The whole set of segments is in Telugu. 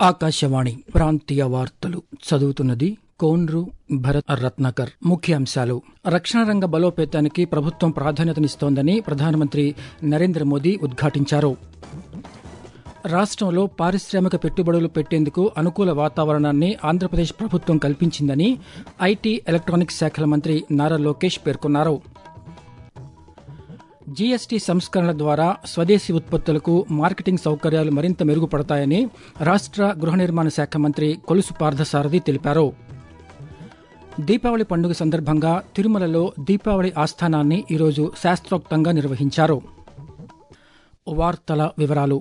ఆకాశవాణి ప్రాంతీయ వార్తలు చదువుతున్నది కోన్రు భరత్ రత్నాకర్ ముఖ్యాంశాలు రక్షణ రంగ బలోపేతానికి ప్రభుత్వం ప్రాధాన్యతనిస్తోందని ప్రధానమంత్రి నరేంద్ర మోదీ ఉద్ఘాటించారు రాష్ట్రంలో పారిశ్రామిక పెట్టుబడులు పెట్టేందుకు అనుకూల వాతావరణాన్ని ఆంధ్రప్రదేశ్ ప్రభుత్వం కల్పించిందని ఐటీ ఎలక్ట్రానిక్స్ శాఖల మంత్రి నారా లోకేష్ పేర్కొన్నారు జీఎస్టీ సంస్కరణల ద్వారా స్వదేశీ ఉత్పత్తులకు మార్కెటింగ్ సౌకర్యాలు మరింత మెరుగుపడతాయని రాష్ట్ర గృహ నిర్మాణ శాఖ మంత్రి కొలుసు పార్థసారథి తెలిపారు దీపావళి పండుగ సందర్భంగా తిరుమలలో దీపావళి ఆస్థానాన్ని ఈరోజు శాస్త్రోక్తంగా నిర్వహించారు వార్తల వివరాలు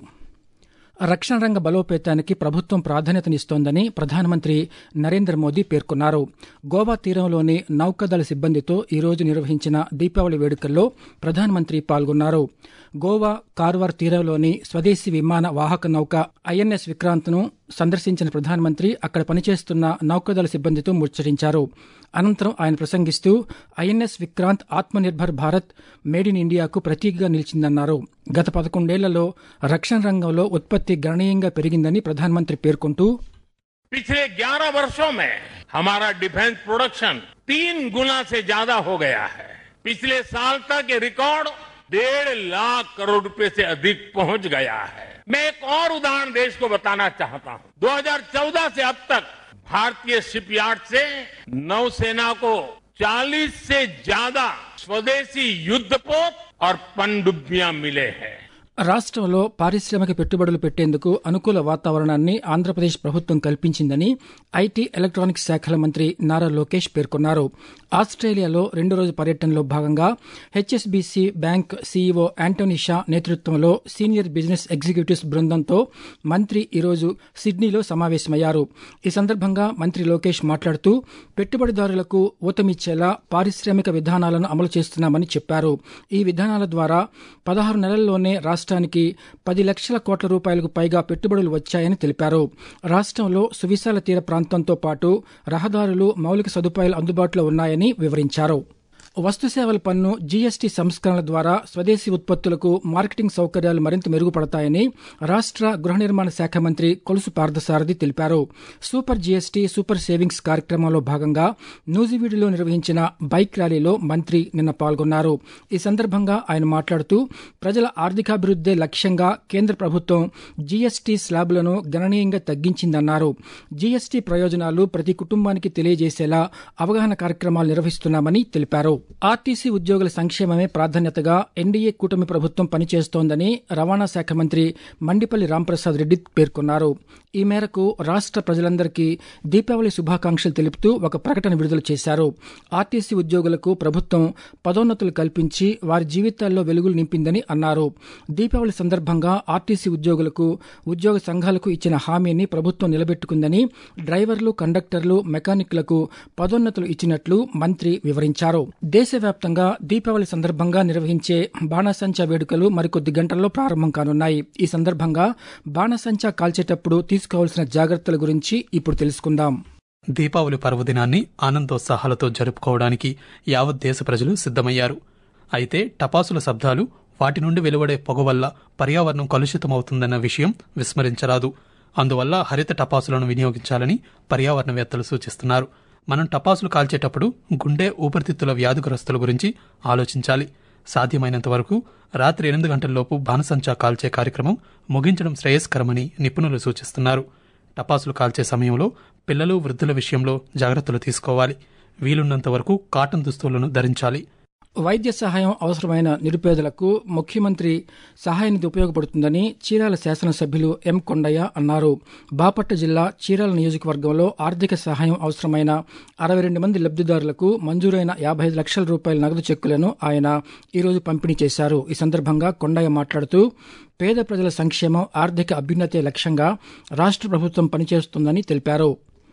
రక్షణ రంగ బలోపేతానికి ప్రభుత్వం ప్రాధాన్యతనిస్తోందని ప్రధానమంత్రి నరేంద్ర మోదీ పేర్కొన్నారు గోవా తీరంలోని నౌకాదళ సిబ్బందితో ఈరోజు నిర్వహించిన దీపావళి వేడుకల్లో ప్రధానమంత్రి పాల్గొన్నారు గోవా కార్వార్ తీరంలోని స్వదేశీ విమాన వాహక నౌక ఐఎన్ఎస్ విక్రాంత్ను సందర్శించిన ప్రధానమంత్రి అక్కడ పనిచేస్తున్న నౌకాదళ సిబ్బందితో ముచ్చటించారు అనంతరం ఆయన ప్రసంగిస్తూ INS Vikrant Atmanirbhar Bharat made in ఇండియాకు ప్రతీకగా నిలిచిందన్నారు గత పదకొండేళ్లలో రక్షణ రంగంలో ఉత్పత్తి గణనీయంగా పెరిగిందని ప్రధానమంత్రి పేర్కొంటూ पिछले 11 वर्षों में हमारा डिफेंस प्रोडक्शन तीन गुना से ज्यादा हो गया है पिछले साल तक ये रिकॉर्ड डेढ़ लाख करोड़ रुपए से अधिक पहुंच गया है मैं एक और उदाहरण देश को बताना चाहता हूं 2014 से अब तक भारतीय शिपयार्ड से नौसेना को 40 से ज्यादा स्वदेशी युद्धपोत और पनडुब्बियां मिले हैं రాష్ట్రంలో పారిశ్రామిక పెట్టుబడులు పెట్టేందుకు అనుకూల వాతావరణాన్ని ఆంధ్రప్రదేశ్ ప్రభుత్వం కల్పించిందని ఐటీ ఎలక్ట్రానిక్స్ శాఖల మంత్రి నారా లోకేష్ పేర్కొన్నారు ఆస్ట్రేలియాలో రెండు రోజు పర్యటనలో భాగంగా HSBC bank CEO Antony Shah నేతృత్వంలో సీనియర్ బిజినెస్ ఎగ్జిక్యూటివ్స్ బృందంతో మంత్రి ఈరోజు సిడ్నీలో సమావేశమయ్యారు ఈ సందర్భంగా మంత్రి లోకేష్ మాట్లాడుతూ పెట్టుబడిదారులకు ఊతమిచ్చేలా పారిశ్రామిక విధానాలను అమలు చేస్తున్నామని చెప్పారు ఈ విధానాల ద్వారా పదహారు నెలల్లోనే రాష్ట్రానికి పది లక్షల కోట్ల రూపాయలకు పైగా పెట్టుబడులు వచ్చాయని తెలిపారు రాష్ట్రంలో సువిశాల తీర ప్రాంతంతో పాటు రహదారులు మౌలిక సదుపాయాలు అందుబాటులో ఉన్నాయని వివరించారు వస్తుసేవల పన్ను జీఎస్టీ సంస్కరణల ద్వారా స్వదేశీ ఉత్పత్తులకు మార్కెటింగ్ సౌకర్యాలు మరింత మెరుగుపడతాయని రాష్ట్ర గృహ నిర్మాణ శాఖ మంత్రి కొలుసు పార్థసారథి తెలిపారు సూపర్ జీఎస్టీ సూపర్ సేవింగ్స్ కార్యక్రమంలో భాగంగా నూజివీడులో నిర్వహించిన బైక్ ర్యాలీలో మంత్రి నిన్న పాల్గొన్నారు ఈ సందర్భంగా ఆయన మాట్లాడుతూ ప్రజల ఆర్థికాభివృద్దే లక్ష్యంగా కేంద్ర ప్రభుత్వం జీఎస్టీ స్లాబులను గణనీయంగా తగ్గించిందన్నారు జీఎస్టీ ప్రయోజనాలు ప్రతి కుటుంబానికి తెలియజేసేలా అవగాహన కార్యక్రమాలు నిర్వహిస్తున్నామని తెలిపారు ఆర్టీసీ ఉద్యోగుల సంక్షేమమే ప్రాధాన్యతగా ఎన్డీఏ కూటమి ప్రభుత్వం పనిచేస్తోందని రవాణా శాఖ మంత్రి మండిపల్లి రాంప్రసాద్ రెడ్డి పేర్కొన్నారు ఈ మేరకు రాష్ట్ర ప్రజలందరికీ దీపావళి శుభాకాంక్షలు తెలుపుతూ ఒక ప్రకటన విడుదల చేశారు ఆర్టీసీ ఉద్యోగులకు ప్రభుత్వం పదోన్నతులు కల్పించి వారి జీవితాల్లో వెలుగులు నింపిందని అన్నారు దీపావళి సందర్భంగా ఆర్టీసీ ఉద్యోగులకు ఉద్యోగ సంఘాలకు ఇచ్చిన హామీని ప్రభుత్వం నిలబెట్టుకుందని డ్రైవర్లు కండక్టర్లు మెకానిక్లకు పదోన్నతులు ఇచ్చినట్లు మంత్రి వివరించారు దేశవ్యాప్తంగా దీపావళి సందర్భంగా నిర్వహించే బాణసంచా వేడుకలు మరికొద్ది గంటల్లో ప్రారంభం కానున్నాయి ఈ సందర్భంగా బాణసంచా కాల్చేటప్పుడు తీసుకోవాల్సిన జాగ్రత్తల గురించి ఇప్పుడు తెలుసుకుందాం దీపావళి పర్వదినాన్ని ఆనందోత్సాహాలతో జరుపుకోవడానికి యావత్ దేశ ప్రజలు సిద్దమయ్యారు అయితే టపాసుల శబ్దాలు వాటి నుండి వెలువడే పొగ వల్ల పర్యావరణం కలుషితమవుతుందన్న విషయం విస్మరించరాదు అందువల్ల హరిత టపాసులను వినియోగించాలని పర్యావరణవేత్తలు సూచిస్తున్నారు మనం టపాసులు కాల్చేటప్పుడు గుండె ఊపిరితిత్తుల వ్యాధిగ్రస్తుల గురించి ఆలోచించాలి సాధ్యమైనంత వరకు రాత్రి ఎనిమిది గంటల్లోపు బాణసంచా కాల్చే కార్యక్రమం ముగించడం శ్రేయస్కరమని నిపుణులు సూచిస్తున్నారు టపాసులు కాల్చే సమయంలో పిల్లలు వృద్ధుల విషయంలో జాగ్రత్తలు తీసుకోవాలి వీలున్నంత వరకు కాటన్ దుస్తులను ధరించాలి వైద్య సహాయం అవసరమైన నిరుపేదలకు ముఖ్యమంత్రి సహాయ నిధి ఉపయోగపడుతుందని చీరాల శాసనసభ్యులు ఎం కొండయ్య అన్నారు బాపట్ల జిల్లా చీరాల నియోజకవర్గంలో ఆర్థిక సహాయం అవసరమైన అరవై రెండు మంది లబ్దిదారులకు మంజూరైన యాభై ఐదు లక్షల రూపాయల నగదు చెక్కులను ఆయన ఈరోజు పంపిణీ చేశారు ఈ సందర్భంగా కొండయ్య మాట్లాడుతూ పేద ప్రజల సంక్షేమం ఆర్థిక అభ్యున్నతే లక్ష్యంగా రాష్ట్ర ప్రభుత్వం పనిచేస్తుందని తెలిపారు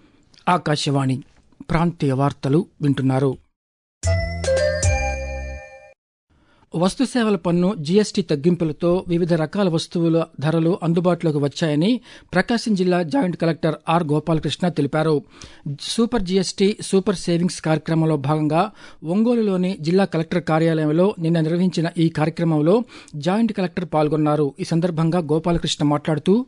ఆకాశవాణి ప్రాంతీయ వార్తలు వింటున్నారు వస్తుసేవల పన్ను జీఎస్టీ తగ్గింపులతో వివిధ రకాల వస్తువుల ధరలు అందుబాటులోకి వచ్చాయని ప్రకాశం జిల్లా జాయింట్ కలెక్టర్ ఆర్ గోపాలకృష్ణ తెలిపారు సూపర్ జీఎస్టీ సూపర్ సేవింగ్స్ కార్యక్రమంలో భాగంగా ఒంగోలులోని జిల్లా కలెక్టర్ కార్యాలయంలో నిన్న నిర్వహించిన ఈ కార్యక్రమంలో జాయింట్ కలెక్టర్ పాల్గొన్నారు ఈ సందర్భంగా గోపాలకృష్ణ మాట్లాడుతూ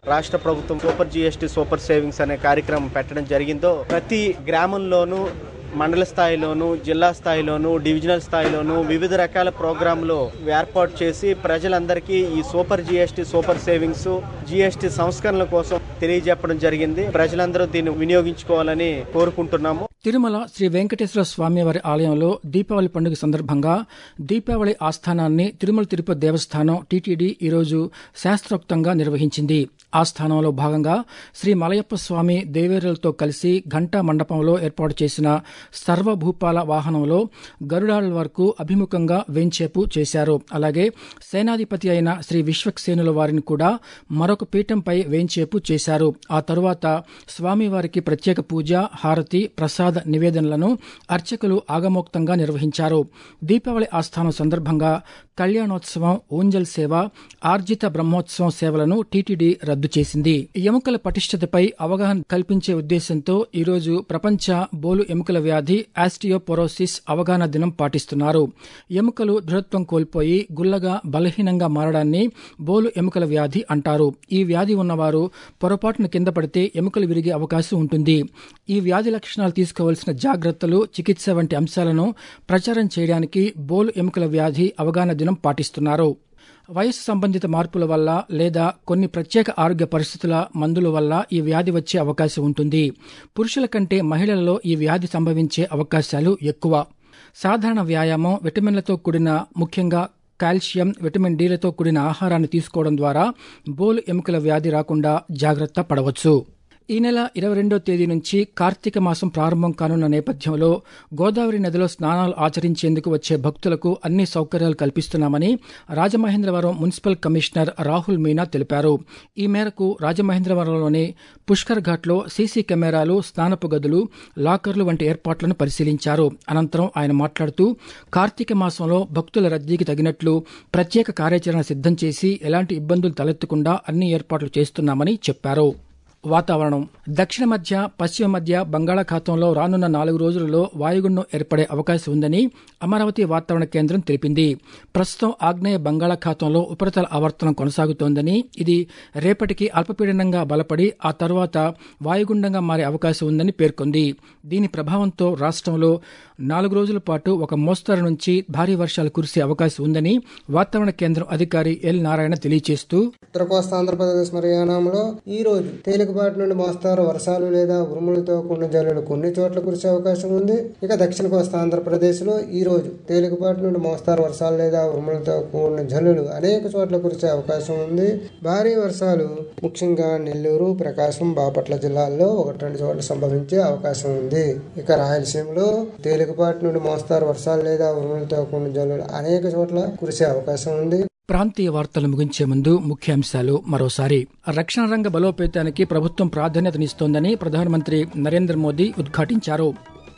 రాష్ట్ర ప్రభుత్వం సూపర్ జిఎస్టీ సూపర్ సేవింగ్స్ అనే కార్యక్రమం పెట్టడం జరిగిందో ప్రతి గ్రామంలోనూ మండల స్థాయిలోను జిల్లా స్థాయిలోను డివిజనల్ స్థాయిలోను వివిధ రకాల ప్రోగ్రాంలు ఏర్పాటు చేసి ప్రజలందరికీ ఈ super GST super savings GST సంస్కరణల కోసం తెలియజెప్పడం జరిగింది ప్రజలందరూ దీన్ని వినియోగించుకోవాలని కోరుకుంటున్నాము తిరుమల శ్రీ వెంకటేశ్వర స్వామివారి ఆలయంలో దీపావళి పండుగ సందర్భంగా దీపావళి ఆస్థానాన్ని తిరుమల తిరుపతి దేవస్థానం టీటీడీ ఈరోజు శాస్త్రోక్తంగా నిర్వహించింది ఆస్థానంలో భాగంగా శ్రీ మలయప్ప స్వామి దేవేరులతో కలిసి ఘంటా మండపంలో ఏర్పాటు చేసిన సర్వభూపాల వాహనంలో గరుడాల వరకు అభిముఖంగా వేంచేపు చేశారు అలాగే సేనాధిపతి అయిన శ్రీ విశ్వక్సేనుల వారిని కూడా మరొక పీఠంపై వేంచేపు చేశారు ఆ తరువాత స్వామివారికి ప్రత్యేక పూజ హారతి ప్రసాద నివేదనలను అర్చకులు ఆగమోక్తంగా నిర్వహించారు దీపావళి ఆస్థానం సందర్భంగా కళ్యాణోత్సవం ఊంజల్ సేవ ఆర్జిత బ్రహ్మోత్సవం సేవలను టీటీడీ రద్దు చేసింది ఎముకల పటిష్టతపై అవగాహన కల్పించే ఉద్దేశంతో ఈరోజు ప్రపంచ బోలు ఎముకల వ్యాధి ఆస్టియోపోరోసిస్ అవగాహన దినం పాటిస్తున్నారు ఎముకలు దృఢత్వం కోల్పోయి గుల్లగా బలహీనంగా మారడాన్ని బోలు ఎముకల వ్యాధి అంటారు ఈ వ్యాధి ఉన్నవారు పొరపాటున కింద పడితే ఎముకలు విరిగే అవకాశం ఉంటుంది ఈ వ్యాధి లక్షణాలు తీసుకోవాల్సిన జాగ్రత్తలు చికిత్స వంటి అంశాలను ప్రచారం చేయడానికి బోలు ఎముకల వ్యాధి అవగాహన దినం పాటిస్తున్నారు వయస్సు సంబంధిత మార్పుల వల్ల లేదా కొన్ని ప్రత్యేక ఆరోగ్య పరిస్థితుల మందుల వల్ల ఈ వ్యాధి వచ్చే అవకాశం ఉంటుంది పురుషుల కంటే మహిళలలో ఈ వ్యాధి సంభవించే అవకాశాలు ఎక్కువ సాధారణ వ్యాయామం విటమిన్లతో కూడిన ముఖ్యంగా కాల్షియం విటమిన్ డీలతో కూడిన ఆహారాన్ని తీసుకోవడం ద్వారా బోలు ఎముకల వ్యాధి రాకుండా జాగ్రత్త పడవచ్చు ఈ నెల ఇరవై రెండో తేదీ నుంచి కార్తీక మాసం ప్రారంభం కానున్న నేపథ్యంలో గోదావరి నదిలో స్నానాలు ఆచరించేందుకు వచ్చే భక్తులకు అన్ని సౌకర్యాలు కల్పిస్తున్నామని రాజమహేంద్రవరం మున్సిపల్ కమిషనర్ రాహుల్ మీనా తెలిపారు ఈ మేరకు రాజమహేంద్రవరంలోని పుష్కర్ ఘాట్లో సీసీ కెమెరాలు స్నానపు గదులు లాకర్లు వంటి ఏర్పాట్లను పరిశీలించారు అనంతరం ఆయన మాట్లాడుతూ కార్తీక మాసంలో భక్తుల రద్దీకి తగినట్లు ప్రత్యేక కార్యాచరణ సిద్దం చేసి ఎలాంటి ఇబ్బందులు తలెత్తకుండా అన్ని ఏర్పాట్లు చేస్తున్నామని చెప్పారు వాతావరణం దక్షిణ మధ్య పశ్చిమ మధ్య బంగాళాఖాతంలో రానున్న నాలుగు రోజులలో వాయుగుండం ఏర్పడే అవకాశం ఉందని అమరావతి వాతావరణ కేంద్రం తెలిపింది ప్రస్తుతం ఆగ్నేయ బంగాళాఖాతంలో ఉపరితల ఆవర్తనం కొనసాగుతోందని ఇది రేపటికి అల్పపీడనంగా బలపడి ఆ తర్వాత వాయుగుండంగా మారే అవకాశం ఉందని పేర్కొంది దీని ప్రభావంతో రాష్ట్రంలో నాలుగు రోజుల పాటు ఒక మోస్తరు నుంచి భారీ వర్షాలు కురిసే అవకాశం ఉందని వాతావరణ కేంద్రం అధికారి ఎల్ నారాయణ తెలియజేస్తూ ఉత్తర కోస్తా ఆంధ్రప్రదేశ్ మరియానంలో ఈ రోజు తేలికపాటి నుండి మోస్తారు వర్షాలు లేదా ఉరుములతో కూడిన జల్లులు కొన్ని చోట్ల కురిసే అవకాశం ఉంది ఇక దక్షిణ కోస్తా ఆంధ్రప్రదేశ్ లో ఈ రోజు తేలికపాటి నుండి మోస్తారు వర్షాలు లేదా ఉరుములతో కూడిన జల్లులు అనేక చోట్ల కురిసే అవకాశం ఉంది భారీ వర్షాలు ముఖ్యంగా నెల్లూరు ప్రకాశం బాపట్ల జిల్లాల్లో ఒకటి రెండు చోట్ల సంభవించే అవకాశం ఉంది ఇక రాయలసీమలో తేలికపాటి నుండి మోస్తారు వర్షాలు లేదా ఉరుములతో కూడిన జల్లులు అనేక చోట్ల కురిసే అవకాశం ఉంది ప్రాంతీయ వార్తలు ముగించే ముందు ముఖ్యాంశాలు మరోసారి రక్షణ రంగ బలోపేతానికి ప్రభుత్వం ప్రాధాన్యతనిస్తోందని ప్రధానమంత్రి నరేంద్ర మోదీ ఉద్ఘాటించారు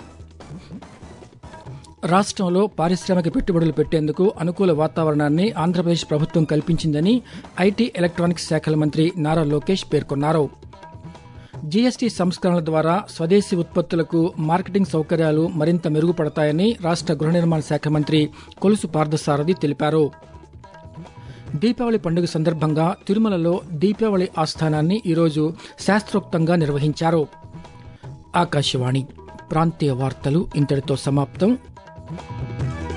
రాష్ట్రంలో పారిశ్రామిక పెట్టుబడులు పెట్టేందుకు అనుకూల వాతావరణాన్ని ఆంధ్రప్రదేశ్ ప్రభుత్వం కల్పించిందని ఐటీ ఎలక్ట్రానిక్స్ శాఖల మంత్రి నారా లోకేష్ పేర్కొన్నారు జీఎస్టీ సంస్కరణల ద్వారా స్వదేశీ ఉత్పత్తులకు మార్కెటింగ్ సౌకర్యాలు మరింత మెరుగుపడతాయని రాష్ట్ర గృహ నిర్మాణ శాఖ మంత్రి కొలుసు పార్థసారథి తెలిపారు దీపావళి పండుగ సందర్భంగా తిరుమలలో దీపావళి ఆస్థానాన్ని ఈరోజు శాస్త్రోక్తంగా నిర్వహించారు ఆకాశవాణి ప్రాంతీయ వార్తలు ఇంతటితో సమాప్తం